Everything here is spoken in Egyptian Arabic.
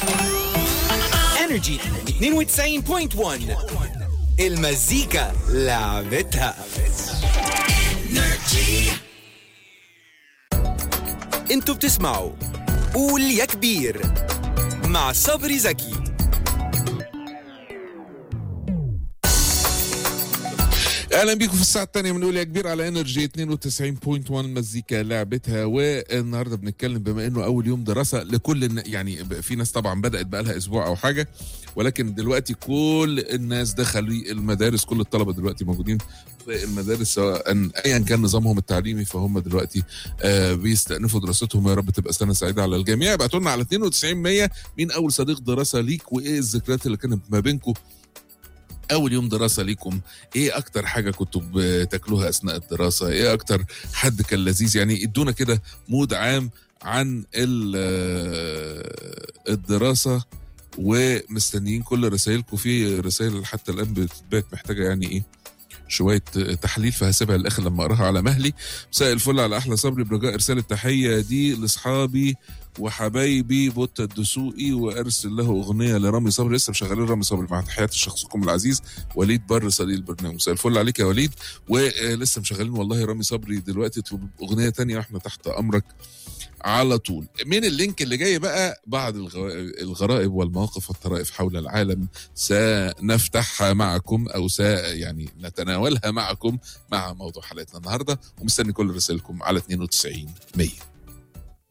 انرجي 92.1 المزيكا لعبتها انتوا بتسمعوا قول يا كبير مع صبري زكي اهلا بيكم في الساعه الثانيه بنقول يا كبير على انرجي 92.1 مزيكا لعبتها والنهارده بنتكلم بما انه اول يوم دراسه لكل الن... يعني في ناس طبعا بدات بقى لها اسبوع او حاجه ولكن دلوقتي كل الناس دخلوا المدارس كل الطلبه دلوقتي موجودين في المدارس سواء ايا كان نظامهم التعليمي فهم دلوقتي آه بيستأنفوا دراستهم يا رب تبقى سنه سعيده على الجميع ابعتوا لنا على 92 100 مين اول صديق دراسه ليك وايه الذكريات اللي كانت ما بينكم اول يوم دراسه ليكم ايه اكتر حاجه كنتوا بتاكلوها اثناء الدراسه ايه اكتر حد كان لذيذ يعني ادونا كده مود عام عن الدراسه ومستنيين كل رسائلكم في رسائل حتى الان بتبات محتاجه يعني ايه شويه تحليل فهسيبها للاخر لما اقراها على مهلي مساء الفل على احلى صبري برجاء ارسال التحيه دي لاصحابي وحبايبي بوتا الدسوقي وارسل له اغنيه لرامي صبري لسه مشغلين رامي صبري مع تحيات شخصكم العزيز وليد بر صديق البرنامج مساء الفل عليك يا وليد ولسه مشغلين والله رامي صبري دلوقتي اطلب اغنيه تانية واحنا تحت امرك على طول من اللينك اللي جاي بقى بعض الغرائب والمواقف والطرائف حول العالم سنفتحها معكم او س يعني نتناولها معكم مع موضوع حلقتنا النهارده ومستني كل رسائلكم على 92 100